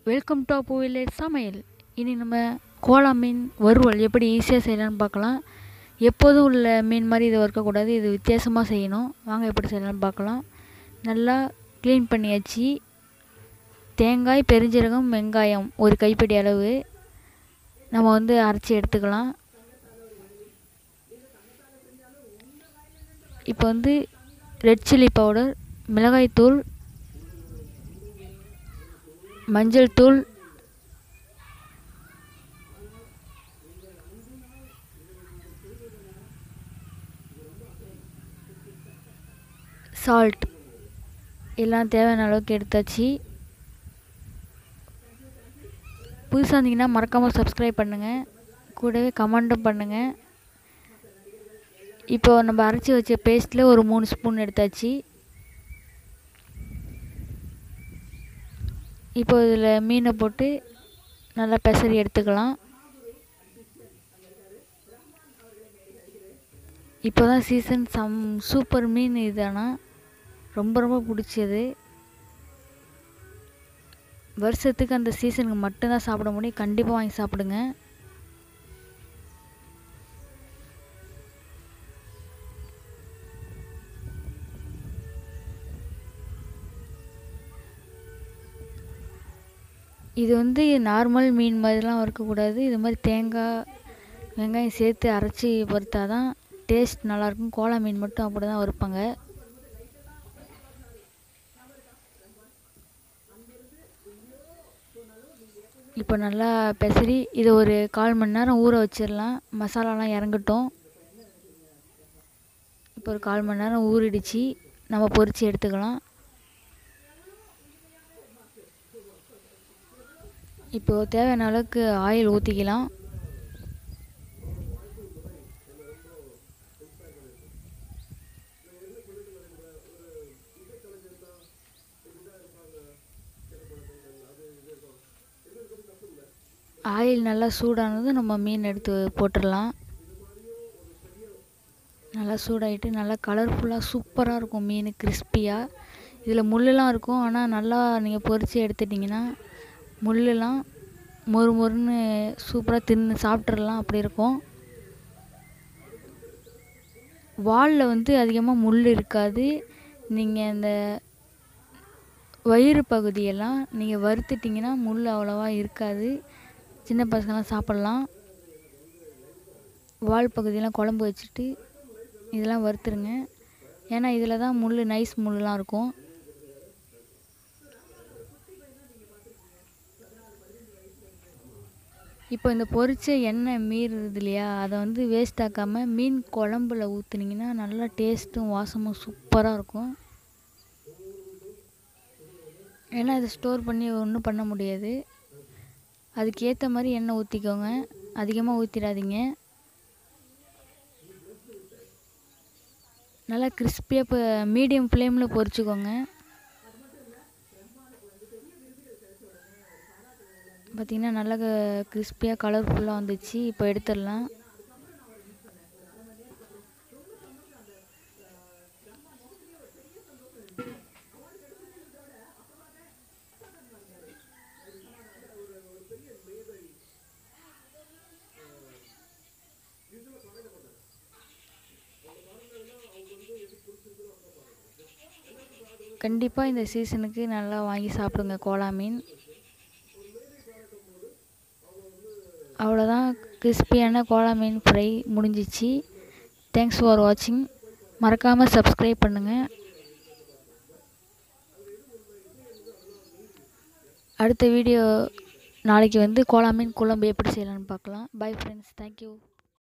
welcome to Appu village சமையல் இனி நம்ம கோலா மீன் வறுவல் எப்படி ஈஸியாக செய்யலாம்னு பார்க்கலாம் எப்போதும் உள்ள மீன் மாதிரி இது வறுக்கக்கூடாது இது வித்தியாசமாக செய்யணும் வாங்க எப்படி செய்யலாம்னு பார்க்கலாம் நல்லா க்ளீன் பண்ணியாச்சு தேங்காய் பெருஞ்சீரகம் வெங்காயம் ஒரு கைப்பிடி அளவு நம்ம வந்து அரைச்சி எடுத்துக்கலாம் இப்போ வந்து ரெட் சில்லி பவுடர் மிளகாய்த்தூள் மஞ்சள் தூள் சால்ட் எல்லாம் தேவையான அளவுக்கு எடுத்தாச்சு புதுசாக இருந்தீங்கன்னா மறக்காமல் சப்ஸ்கிரைப் பண்ணுங்கள் கூடவே கமெண்ட்டும் பண்ணுங்கள் இப்போ நம்ம அரைச்சி வச்ச பேஸ்ட்டில் ஒரு மூணு ஸ்பூன் எடுத்தாச்சு இப்போ இதில் மீனை போட்டு நல்லா பெசரி எடுத்துக்கலாம் இப்போ தான் சீசன் சம் சூப்பர் மீன் இது ஆனால் ரொம்ப ரொம்ப பிடிச்சது வருஷத்துக்கு அந்த சீசனுக்கு மட்டும்தான் சாப்பிட முடியும் கண்டிப்பாக வாங்கி சாப்பிடுங்க இது வந்து நார்மல் மீன் மாதிரிலாம் வறுக்கக்கூடாது இது மாதிரி தேங்காய் வெங்காயம் சேர்த்து அரைச்சி வறுத்தா தான் டேஸ்ட் நல்லாயிருக்கும் கோலா மீன் மட்டும் அப்படி தான் வறுப்பாங்க இப்போ நல்லா பெசரி இதை ஒரு கால் மணி நேரம் ஊற வச்சிடலாம் மசாலாலாம் இறங்கட்டும் இப்போ ஒரு கால் மணி நேரம் ஊறிடுச்சு நம்ம பொரித்து எடுத்துக்கலாம் இப்போது தேவையான அளவுக்கு ஆயில் ஊற்றிக்கலாம் ஆயில் நல்லா சூடானதும் நம்ம மீன் எடுத்து போட்டுடலாம் நல்லா சூடாகிட்டு நல்லா கலர்ஃபுல்லாக சூப்பராக இருக்கும் மீன் கிறிஸ்பியாக இதில் முள்ளெலாம் இருக்கும் ஆனால் நல்லா நீங்கள் பொரித்து எடுத்துட்டிங்கன்னா முள்ளெலாம் மொறு மொறுன்னு சூப்பராக தின்னு சாப்பிட்றலாம் அப்படி இருக்கும் வாலில் வந்து அதிகமாக முள் இருக்காது நீங்கள் இந்த வயிறு பகுதியெல்லாம் நீங்கள் வறுத்துட்டிங்கன்னா முள் அவ்வளோவா இருக்காது சின்ன பசங்களாம் சாப்பிட்லாம் வால் பகுதியெல்லாம் குழம்பு வச்சுட்டு இதெல்லாம் வறுத்துருங்க ஏன்னா இதில் தான் முள் நைஸ் முள்லாம் இருக்கும் இப்போ இந்த பொரிச்ச எண்ணெய் மீறுது இல்லையா அதை வந்து வேஸ்ட் ஆக்காமல் மீன் குழம்புல ஊற்றுனீங்கன்னா நல்லா டேஸ்ட்டும் வாசமும் சூப்பராக இருக்கும் ஏன்னா இதை ஸ்டோர் பண்ணி ஒன்றும் பண்ண முடியாது அதுக்கு ஏற்ற மாதிரி எண்ணெய் ஊற்றிக்கோங்க அதிகமாக ஊற்றிடாதீங்க நல்லா கிறிஸ்பியாக இப்போ மீடியம் ஃப்ளேமில் பொரிச்சுக்கோங்க பார்த்திங்கன்னா நல்லா கிறிஸ்பியாக கலர்ஃபுல்லாக வந்துச்சு இப்போ எடுத்துடலாம் கண்டிப்பாக இந்த சீசனுக்கு நல்லா வாங்கி சாப்பிடுங்க கோலா மீன் அவ்வளோதான் கிறிஸ்பியான கோலா மீன் ஃப்ரை முடிஞ்சிச்சு தேங்க்ஸ் ஃபார் வாட்சிங் மறக்காமல் சப்ஸ்கிரைப் பண்ணுங்கள் அடுத்த வீடியோ நாளைக்கு வந்து கோலா மீன் குழம்பு எப்படி செய்யலான்னு பார்க்கலாம் பை ஃப்ரெண்ட்ஸ் தேங்க்யூ